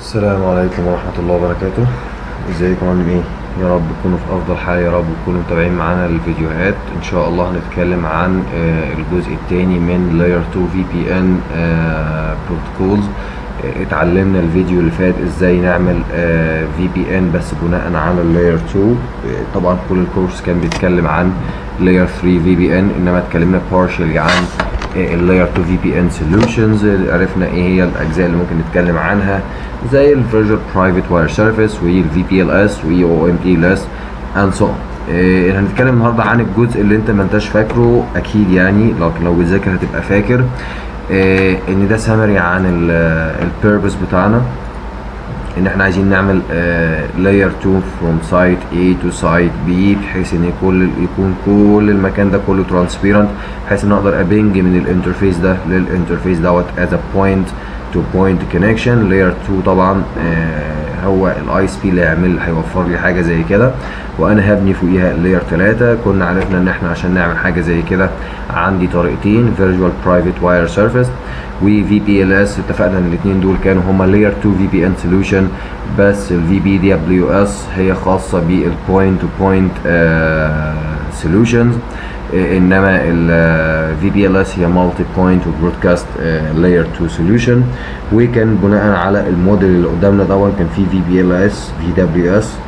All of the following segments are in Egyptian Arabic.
السلام عليكم ورحمة الله وبركاته ازيكم عاملين ايه يا رب تكونوا في افضل حال يا رب تكونوا متابعين معانا الفيديوهات ان شاء الله هنتكلم عن آه، الجزء الثاني من Layer 2 VPN بروتوكولز اتعلمنا الفيديو اللي فات ازاي نعمل VPN بس بناء على Layer 2 آه، طبعا كل الكورس كان بيتكلم عن Layer 3 VPN انما اتكلمنا partially عن اللاير 2 في بي ان سوليوشنز عرفنا ايه هي الاجزاء اللي ممكن نتكلم عنها زي الفيرجوال برايفت واير سيرفيس والفي بي ال اس واي او ام بي ال اس اند سو هنتكلم النهارده عن الجزء اللي انت ما انتش فاكره اكيد يعني لكن لو بتذاكر هتبقى فاكر إيه ان ده سمري عن البيربس بتاعنا ان احنا عايزين نعمل لاير 2 from site A to site B بحيث ان كل يكون كل المكان ده كله ترانسبيرنت بحيث ان اقدر ابنج من الانترفيس ده للانترفيس دوت as a point to point connection layer 2 طبعا آه هو الاي اس بي اللي هيعمل هيوفر لي حاجه زي كده وانا هبني فوقيها لاير 3 كنا عرفنا ان احنا عشان نعمل حاجه زي كده عندي طريقتين virtual private wire surface وفي بي ال اس اتفقنا ان الاثنين دول كانوا هما لاير 2 في بي ان سوليوشن بس الفي بي دي دبليو اس هي خاصه بالبوينت تو بوينت سوليوشنز انما الفي بي ال اس هي مالتي بوينت وبرودكاست لاير 2 سوليوشن وكان بناء على الموديل اللي قدامنا طبعا كان في في بي ال اس في دبليو اس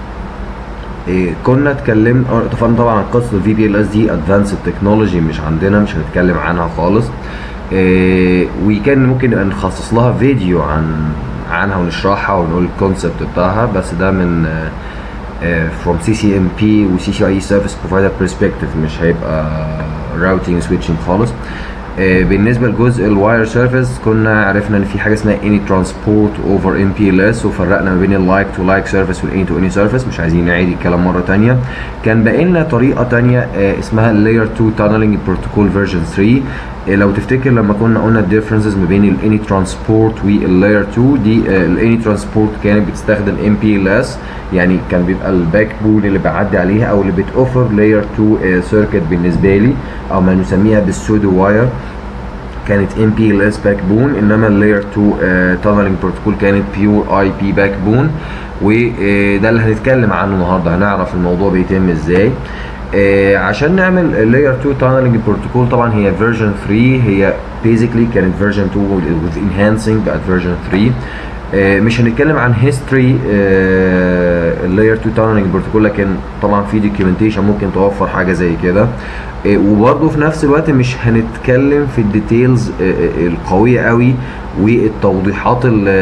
كنا اتكلمنا اتفقنا طبعا عن قصه الفي بي ال اس دي ادفانسد تكنولوجي مش عندنا مش هنتكلم عنها خالص إيه وكان ممكن نبقى نخصص لها فيديو عن عنها ونشرحها ونقول الكونسبت بتاعها بس ده من فروم سي سي ام بي وسي سي اي سيرفيس بروفايدر برسبكتيف مش هيبقى راوتينج سويتشنج خالص إيه بالنسبه لجزء الواير سيرفيس كنا عرفنا ان في حاجه اسمها اني ترانسبورت اوفر ام بي ال اس وفرقنا ما بين اللايك تو لايك سيرفيس والاني تو اني سيرفيس مش عايزين نعيد الكلام مره ثانيه كان باقي لنا طريقه ثانيه اسمها لاير 2 تانلنج بروتوكول فيرجن 3 لو تفتكر لما كنا قلنا الديفرنسز ما بين الاني ترانسبورت واللاير 2 دي الاني ترانسبورت كانت بتستخدم ام بي ال اس يعني كان بيبقى الباك بون اللي بعدي عليها او اللي بتوفر لاير 2 سيركت بالنسبه لي او ما نسميها بالسودو واير كانت ام بي ال اس باك بون انما اللاير 2 تانلنج بروتوكول كانت بيور اي بي باك بون وده اللي هنتكلم عنه النهارده هنعرف الموضوع بيتم ازاي آه عشان نعمل اللاير 2 تانلنج بروتوكول طبعا هي فيرجن 3 هي بيزيكلي كانت فيرجن 2 with enhancing بقت فيرجن 3 آه مش هنتكلم عن هيستوري اللاير 2 تانلنج بروتوكول لكن طبعا في دوكيومنتيشن ممكن توفر حاجه زي كده آه وبرده في نفس الوقت مش هنتكلم في الديتيلز القويه قوي والتوضيحات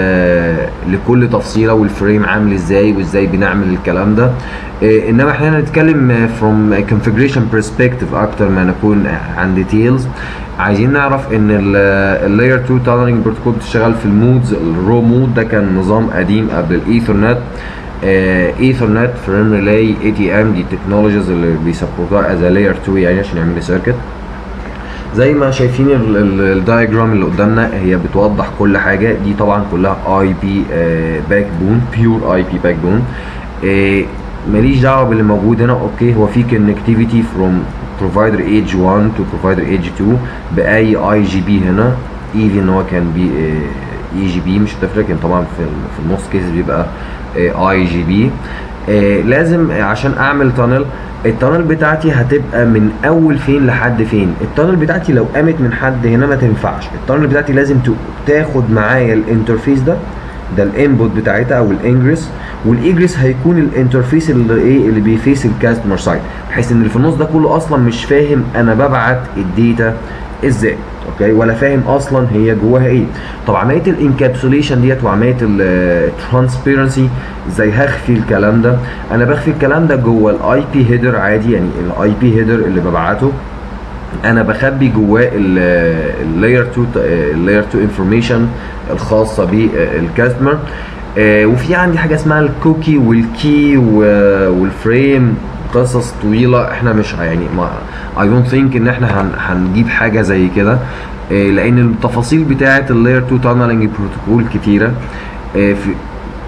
لكل تفصيله والفريم عامل ازاي وازاي بنعمل الكلام ده انما احنا هنتكلم فروم configuration perspective اكتر ما نكون عن ديتيلز عايزين نعرف ان اللاير 2 تانلنج بروتوكول بتشتغل في المودز الرو مود ده كان نظام قديم قبل الايثرنت ايثرنت فريم ريلاي اي تي ام دي التكنولوجيز اللي بيسبورتوها از لاير 2 يعني عشان يعمل لي سيركت زي ما شايفين الدايجرام اللي قدامنا هي بتوضح كل حاجه دي طبعا كلها اي بي باك بون بيور اي بي باك بون ماليش دعوه باللي موجود هنا اوكي هو في كونكتيفيتي فروم بروفايدر ايدج 1 تو بروفايدر ايدج 2 باي اي جي بي هنا ايفن ان هو كان بي اي جي بي مش هتفرق لكن طبعا في في النص كيس بيبقى اي جي بي لازم عشان اعمل تانل التانل بتاعتي هتبقى من اول فين لحد فين التانل بتاعتي لو قامت من حد هنا ما تنفعش التانل بتاعتي لازم تاخد معايا الانترفيس ده ده الانبوت بتاعتها او الانجريس والايجريس هيكون الانترفيس اللي ايه اللي بيفيس الكاستمر سايد بحيث ان اللي في النص ده كله اصلا مش فاهم انا ببعت الداتا ازاي اوكي ولا فاهم اصلا هي جواها ايه طب عمليه الانكابسوليشن ديت وعمليه الترانسبيرنسي ازاي هخفي الكلام ده انا بخفي الكلام ده جوه الاي بي هيدر عادي يعني الاي بي هيدر اللي ببعته انا بخبي جواه اللاير 2 اللاير 2 انفورميشن الخاصه بالكاستمر آه وفي عندي حاجه اسمها الكوكي والكي والفريم قصص طويله احنا مش يعني ما اي دونت ثينك ان احنا هن هنجيب حاجه زي كده آه لان التفاصيل بتاعه اللاير 2 تانلنج بروتوكول كتيره آه في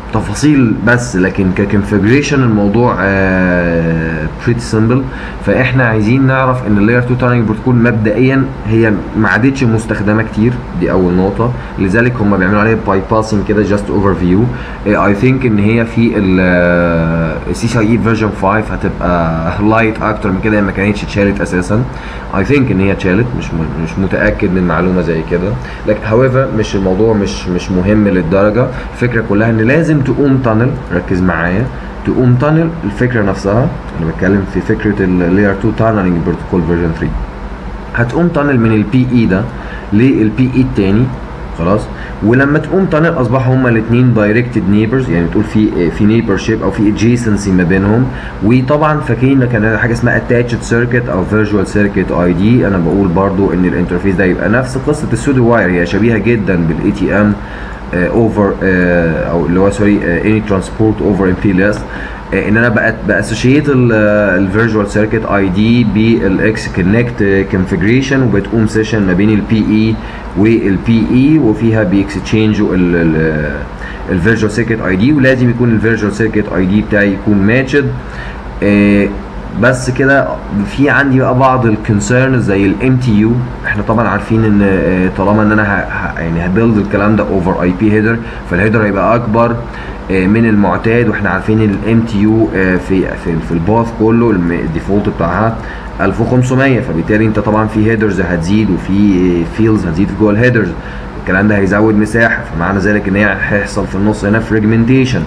تفاصيل بس لكن ككونفجريشن الموضوع بريتي سمبل فاحنا عايزين نعرف ان اللاير 2 تانينج بروتوكول مبدئيا هي ما عادتش مستخدمه كتير دي اول نقطه لذلك هم بيعملوا عليها باي باسنج كده جاست اوفر فيو اي ثينك ان هي في السي سي اي فيرجن 5 هتبقى لايت اكتر من كده ما كانتش اتشالت اساسا اي ثينك ان هي اتشالت مش م- مش متاكد من معلومه زي كده لكن هاويفر مش الموضوع مش مش مهم للدرجه الفكره كلها ان لازم تقوم تانل ركز معايا تقوم تانل الفكره نفسها انا بتكلم في فكره اللاير 2 تانلنج بروتوكول فيرجن 3 هتقوم تانل من البي اي ده للبي اي التاني خلاص ولما تقوم تانل اصبحوا هما الاثنين دايركتد نيبرز يعني تقول في في نيبر شيب او في ادجيسنسي ما بينهم وطبعا فاكرين كان حاجه اسمها اتاتشد سيركت او فيرجوال سيركت اي دي انا بقول برضو ان الانترفيس ده يبقى نفس قصه السودو واير هي شبيهه جدا بالاي تي ام اوفر او اللي هو سوري اني ترانسبورت اوفر ام بي ليس ان انا بقت باسوشيت الفيرجوال سيركت اي دي بالاكس كونكت كونفجريشن وبتقوم سيشن ما بين البي اي والبي اي وفيها بيكستشينجوا الفيرجوال سيركت اي دي ولازم يكون الفيرجوال سيركت اي دي بتاعي يكون ماتشد بس كده في عندي بقى بعض الكونسيرنز زي الام تي يو احنا طبعا عارفين ان آه، طالما ان انا ه- ه- يعني هبيلد الكلام ده اوفر اي بي هيدر فالهيدر هيبقى اكبر آه، من المعتاد واحنا عارفين الام تي يو في في في الباث كله الم- الديفولت بتاعها 1500 فبالتالي انت طبعا في هيدرز هتزيد وفي فيلدز هتزيد في جوه الهيدرز الكلام ده هيزود مساحه فمعنى ذلك ان هي هيحصل في النص هنا فريجمنتيشن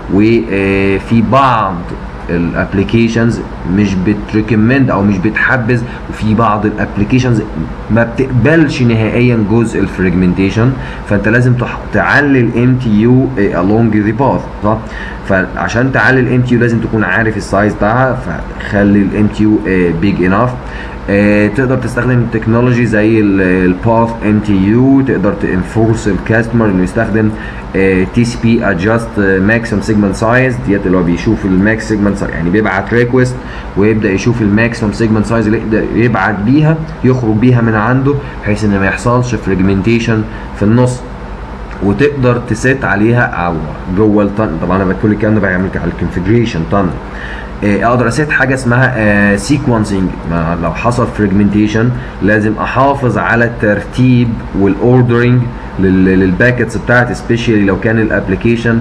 وفي بعض الابلكيشنز مش بتريكومند او مش بتحبذ وفي بعض الابلكيشنز ما بتقبلش نهائيا جزء الفريجمنتيشن فانت لازم تح- تعلي الام تي يو along ذا باث صح فعشان تعلي الام تي يو لازم تكون عارف السايز بتاعها فخلي الام تي يو بيج انف تقدر تستخدم تكنولوجي زي الباث ام تي يو تقدر تنفورس الكاستمر انه يستخدم تي سي بي ادجاست ماكسيمم سيجمنت سايز ديت اللي هو بيشوف الماكس سيجمنت سايز يعني بيبعت ريكوست ويبدا يشوف الماكسيمم سيجمنت سايز اللي يقدر يبعت بيها يخرج بيها من عنده بحيث ان ما يحصلش فريجمنتيشن في النص وتقدر تسيت عليها او جوه التن طبعا انا كل الكلام ده بعمل على الكونفجريشن تن اقدر اسيت حاجه اسمها سيكونسنج لو حصل فريجمنتيشن لازم احافظ على الترتيب والاوردرنج للباكتس بتاعتي سبيشالي لو كان الابلكيشن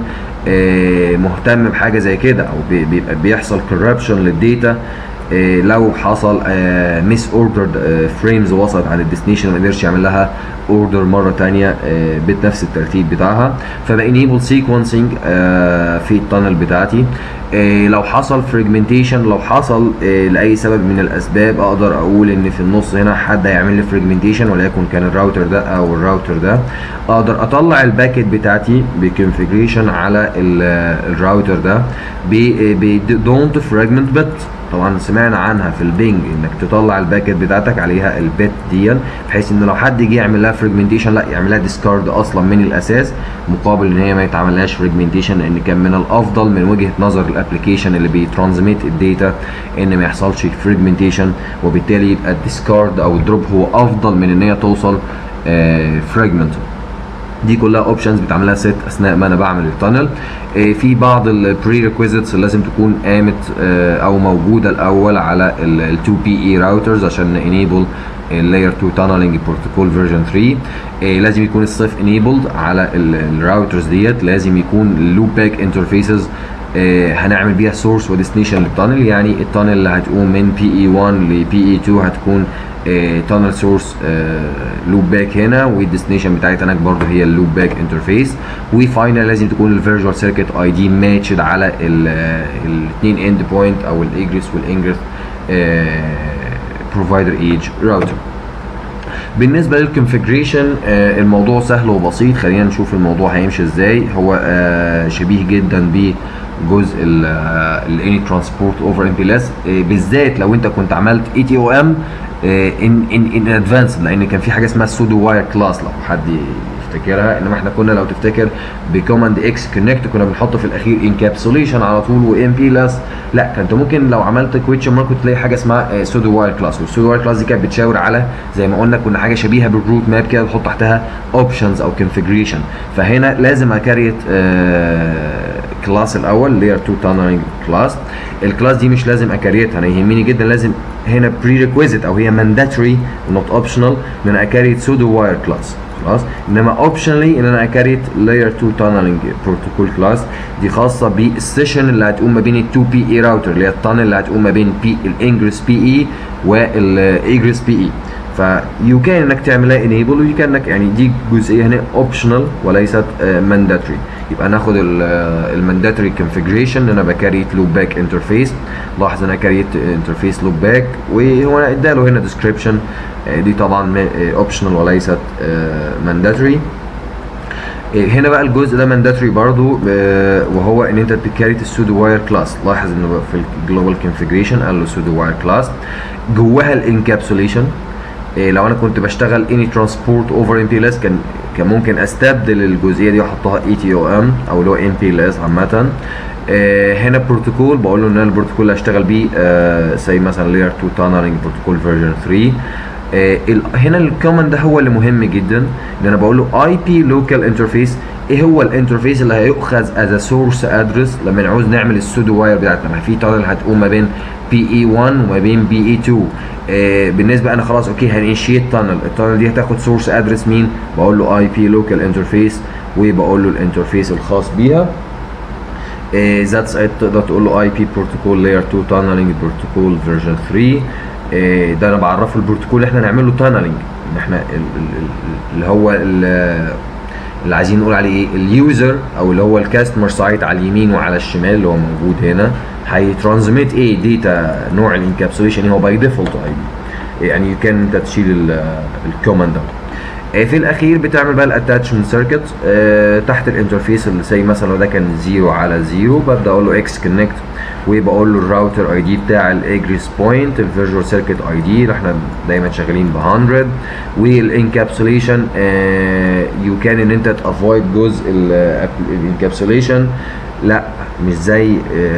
مهتم بحاجه زي كده او بي- بيبقى بيحصل كوربشن للداتا آه، لو حصل ميس اوردرد فريمز وصلت عن الديستنيشن ما قدرش يعمل لها اوردر مره تانية آه، بنفس الترتيب بتاعها فبانيبل سيكونسنج في التانل بتاعتي آه، لو حصل فريجمنتيشن لو حصل آه، لاي سبب من الاسباب اقدر اقول ان في النص هنا حد هيعمل لي فريجمنتيشن وليكن كان الراوتر ده او الراوتر ده اقدر اطلع الباكت بتاعتي بكونفجريشن على ال- الراوتر ده ب دونت فراجمنت بت طبعا سمعنا عنها في البينج انك تطلع الباكت بتاعتك عليها البت دي بحيث ان لو حد جه يعمل لها فريجمنتيشن لا يعمل لها ديسكارد اصلا من الاساس مقابل ان هي ما يتعملهاش فريجمنتيشن لان كان من الافضل من وجهه نظر الابلكيشن اللي بيترانزميت الداتا ان ما يحصلش فريجمنتيشن وبالتالي يبقى الديسكارد او الدروب هو افضل من ان هي توصل فراجمنت دي كلها اوبشنز بتعملها سيت اثناء ما انا بعمل التانل آه، في بعض البري ريكويزيتس اللي لازم تكون قامت آه، او موجوده الاول على ال 2 بي اي راوترز عشان انيبل اللاير 2 تانلنج بروتوكول فيرجن 3 آه، لازم يكون الصيف انيبلد على الراوترز ديت لازم يكون اللوب باك انترفيسز هنعمل بيها سورس وديستنيشن للتانل يعني التانل اللي هتقوم من بي اي 1 لبي اي 2 هتكون تانل سورس لوب باك هنا والديستنيشن بتاعتي هناك برضه هي اللوب باك انترفيس وفاينل لازم تكون الفيرجوال سيركت اي دي ماتشد على الاثنين اند بوينت او الاجريس والانجرس بروفايدر ايج راوتر بالنسبه للكونفجريشن آه الموضوع سهل وبسيط خلينا نشوف الموضوع هيمشي ازاي هو آه شبيه جدا بجزء الاني ترانسبورت اوفر ام بي لس بالذات لو انت كنت عملت اي تي او ام ان ان ان ادفانس لان كان في حاجه اسمها سودو واير كلاس لو حد يفتكرها انما احنا كنا لو تفتكر بكوماند اكس كونكت كنا بنحط في الاخير انكابسوليشن على طول وام بي لس لا كنت ممكن لو عملت كويتشن مارك تلاقي حاجه اسمها سودو واير كلاس والسودو واير كلاس دي كانت بتشاور على زي ما قلنا كنا حاجه شبيهه بالروت ماب كده بتحط تحتها اوبشنز او كونفجريشن فهنا لازم اكريت كلاس الاول layer 2 tunneling كلاس الكلاس دي مش لازم اكريتها انا يهمني جدا لازم هنا prerequisite او هي mandatory not optional ان انا اكريت pseudo wire كلاس خلاص انما اوبشنالي ان انا اكريت لاير 2 تانلنج بروتوكول كلاس دي خاصه بالسيشن اللي هتقوم ما بين ال 2 بي اي راوتر اللي هي التانل اللي هتقوم ما بين بي الانجرس بي اي والايجرس بي اي فيو كان انك تعملها انيبل ويو كان انك يعني دي جزئيه هنا اوبشنال وليست مانداتوري يبقى ناخد المانداتوري كونفيجريشن ان انا بكريت لوب باك انترفيس لاحظ انا كريت انترفيس لوب باك وهو انا اداله هنا ديسكريبشن دي طبعا اوبشنال وليست مانداتوري هنا بقى الجزء ده مانداتوري برضو وهو ان انت بتكاريت السودو واير كلاس لاحظ انه في الجلوبال كونفيجريشن قال له سودو واير كلاس جواها الانكابسوليشن لو انا كنت بشتغل اني ترانسبورت اوفر ام بي ال اس كان كان ممكن استبدل الجزئيه دي واحطها اي تي او ام او اللي هو ام بي ال اس عامه هنا بروتوكول بقول له ان انا البروتوكول اللي هشتغل بيه زي مثلا لاير 2 تانلنج بروتوكول فيرجن 3 آه هنا الكومن ده هو اللي مهم جدا ان انا بقول له اي بي لوكال انترفيس ايه هو الانترفيس اللي هيؤخذ از سورس ادرس لما نعوز نعمل السودو واير بتاعتنا ما في تانل هتقوم ما بين بي اي 1 وما بين بي اي 2 آه بالنسبه انا خلاص اوكي هنشيت تانل التانل دي هتاخد سورس ادرس مين بقول له اي بي لوكال انترفيس وبقول له الانترفيس الخاص بيها ذاتس ات تقدر تقول له اي بي بروتوكول لاير 2 تانلنج بروتوكول فيرجن 3 ده انا بعرفه البروتوكول اللي احنا نعمل له تانلنج ان احنا اللي هو اللي عايزين نقول عليه ايه اليوزر او اللي هو الكاستمر سايت على اليمين وعلى الشمال اللي هو موجود هنا هيترانزميت ايه داتا نوع الانكابسوليشن هو باي ديفولت اي بي يعني كان انت تشيل الكوماند ده في الاخير بتعمل بقى الاتاتشمنت سيركت تحت الانترفيس اللي زي مثلا لو ده كان 0 على 0 ببدا اقول له اكس كونكت وبقول له الراوتر اي دي بتاع الاجريس بوينت الفيجوال سيركت اي دي اللي احنا دايما شغالين ب 100 والانكابسوليشن يو كان ان انت تافويد جزء الانكابسوليشن لا مش زي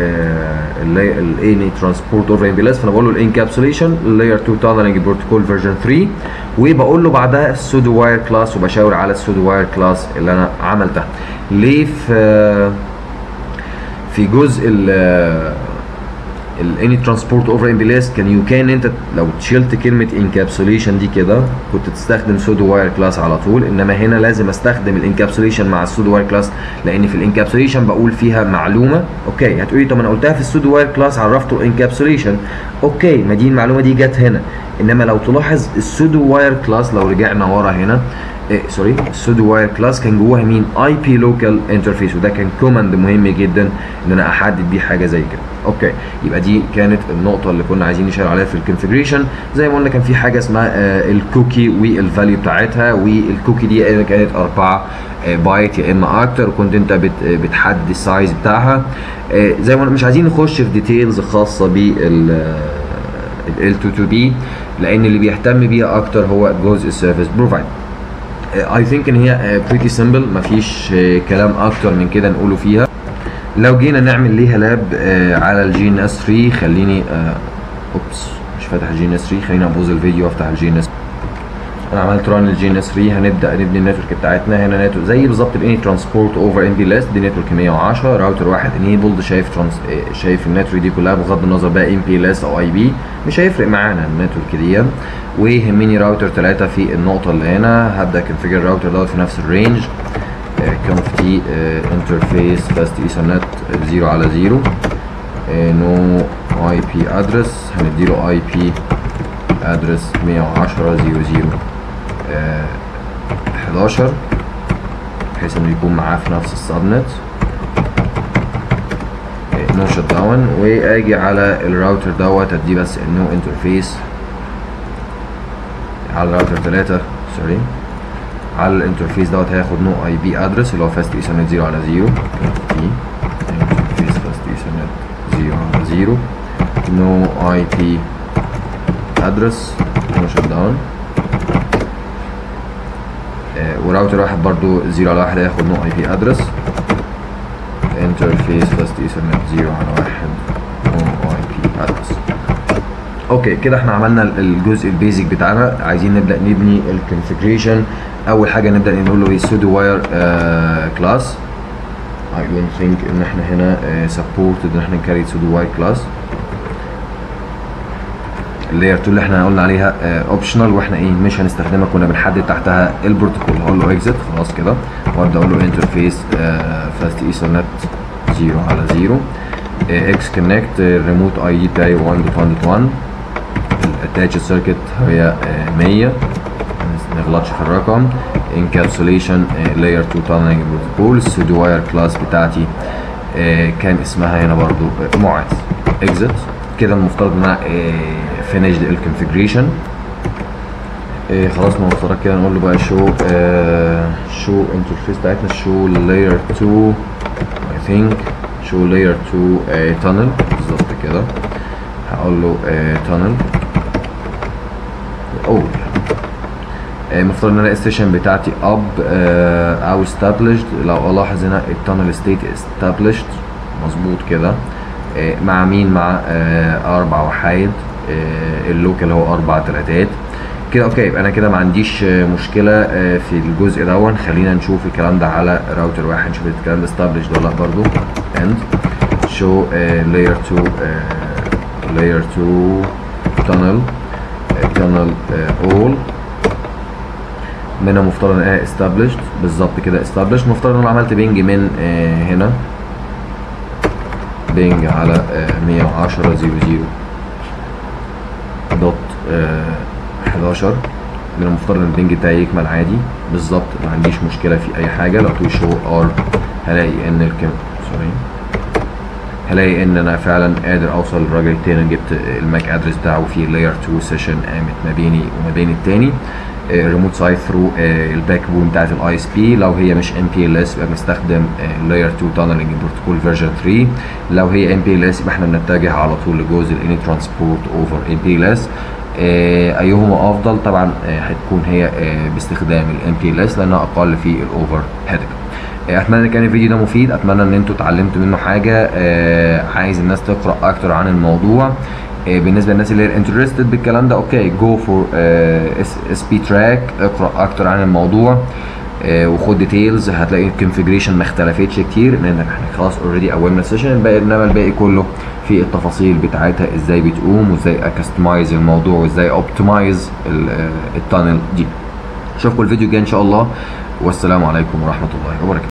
الاني ترانسبورت اوفر ام بي فانا بقول له الانكابسوليشن لاير 2 تانلنج بروتوكول فيرجن 3 وبقول له بعدها السودو واير كلاس وبشاور على السودو واير كلاس اللي انا عملتها ليه في في جزء ال الاني ترانسبورت اوفر ام بي كان يو كان انت لو شلت كلمه انكابسوليشن دي كده كنت تستخدم سودو واير كلاس على طول انما هنا لازم استخدم الانكابسوليشن مع السودو واير كلاس لان في الانكابسوليشن بقول فيها معلومه اوكي هتقولي طب انا قلتها في السودو واير كلاس عرفته الانكابسوليشن اوكي ما دي المعلومه دي جت هنا انما لو تلاحظ السودو واير كلاس لو رجعنا ورا هنا إيه سوري السودو واير كلاس كان جواها مين اي بي لوكال انترفيس وده كان كوماند مهم جدا ان انا احدد بيه حاجه زي كده اوكي يبقى دي كانت النقطه اللي كنا عايزين نشتغل عليها في الكونفيجريشن زي ما قلنا كان في حاجه اسمها آه الكوكي والفاليو بتاعتها والكوكي دي كانت 4 آه بايت يا اما اكتر وكنت انت بت بتحدد السايز بتاعها آه زي ما مش عايزين نخش في ديتيلز خاصه بال ال 2 2 بي لان اللي بيهتم بيها اكتر هو جزء السيرفيس بروفايد اي ثينك ان هي بريتي سمبل مفيش كلام اكتر من كده نقوله فيها لو جينا نعمل ليها لاب على الجي ان اس 3 خليني اوبس مش فاتح الجي ان اس 3 خليني ابوظ الفيديو وافتح الجي ان اس انا عملت ران للجي ان اس 3 هنبدا نبني النتورك بتاعتنا هنا نتورك زي بالظبط الاني ترانسبورت اوفر ام بي لاست دي نتورك 110 راوتر واحد انيبلد شايف ترانس شايف النتورك دي كلها بغض النظر بقى ام بي لاست او اي بي مش هيفرق معانا النتورك دي ويهمني راوتر 3 في النقطه اللي هنا هبدا كونفيجر الراوتر دوت في نفس الرينج كونف تي انترفيس فاست ايثرنت 0 على 0 نو اي بي ادرس هنديله اي بي ادرس 110 00 11 بحيث انه يكون معاه في نفس السبنت نو شت داون واجي على الراوتر دوت اديه بس النو انترفيس على الراوتر 3 سوري على الانترفيس دوت هياخد نو اي بي ادرس اللي هو فاست ايثرنت 0 على 0 تي انترفيس فاست ايثرنت 0 على 0 نو اي بي ادرس نو شت داون وراوتر واحد برضو 0 على 1 هياخد نو اي بي ادرس انترفيس فاست ايثرنت 0 على 1 نو اي بي ادرس اوكي كده احنا عملنا الجزء البيزك بتاعنا عايزين نبدا نبني الكونفيجريشن اول حاجه نبدا نقول له ايه سودو واير كلاس I don't think ان احنا هنا uh, supported ان احنا نكريت سودو واي كلاس اللاير 2 اللي احنا قلنا عليها اوبشنال uh, واحنا ايه مش هنستخدمها كنا بنحدد تحتها البروتوكول هقول له اكزit خلاص كده وابدا اقول له انترفيس فاست ايثرنت 0 على 0 اكس كونكت الريموت اي دي بتاعي 1.1.1 الاتاتش سيركت هي 100 ما نغلطش في الرقم انكابسوليشن لاير 2 تانلينج بروتوكول السودو واير كلاس بتاعتي كان اسمها هنا برضو معاذ اكزit كده المفترض ان انا فينيش الكونفيجريشن خلاص المفترض كده نقول له بقى شو شو انترفيس بتاعتنا شو لاير 2 اي ثينك شو لاير 2 تانل بالظبط كده هقول له تانل اول المفروض ان انا السيشن بتاعتي اب او established لو الاحظ هنا التانل ستيت established مظبوط كده مع مين مع اربع وحايد اللوكال هو اربع تلاتات كده اوكي يبقى انا كده ما عنديش مشكله في الجزء دون خلينا نشوف الكلام ده على راوتر واحد نشوف الكلام ده established ولا لا برضو and show layer 2 layer 2 tunnel tunnel all منها مفترض ان هي established بالظبط كده established مفترض ان انا عملت بينج من آه هنا بينج على آه 110 00 دوت آه 11 من المفترض ان البينج بتاعي يكمل عادي بالظبط ما عنديش مشكله في اي حاجه لو تو شو ار هلاقي ان الكم سوري هلاقي ان انا فعلا قادر اوصل للراجل التاني جبت الماك ادرس بتاعه في لاير 2 سيشن قامت ما بيني وما بين التاني ريموت سايد ثرو الباك بون بتاعت الاي اس بي لو هي مش ام بي ال اس يبقى بنستخدم لاير 2 تانلنج بروتوكول فيرجن 3 لو هي ام بي ال اس يبقى احنا بنتجه على طول لجزء الاني ترانسبورت اوفر ام بي ال اس ايهما افضل طبعا هتكون هي باستخدام الام بي ال اس لانها اقل في الاوفر هيدنج اتمنى كان الفيديو ده مفيد اتمنى ان انتوا اتعلمتوا منه حاجه عايز الناس تقرا اكتر عن الموضوع بالنسبه للناس اللي هي انترستد بالكلام ده اوكي جو فور اس بي تراك اقرا اكتر عن الموضوع وخد ديتيلز هتلاقي الكونفجريشن ما اختلفتش كتير لان احنا خلاص اوريدي قومنا السيشن الباقي انما الباقي كله في التفاصيل بتاعتها ازاي بتقوم وازاي اكستمايز الموضوع وازاي اوبتمايز التانل دي اشوفكم الفيديو الجاي ان شاء الله والسلام عليكم ورحمه الله وبركاته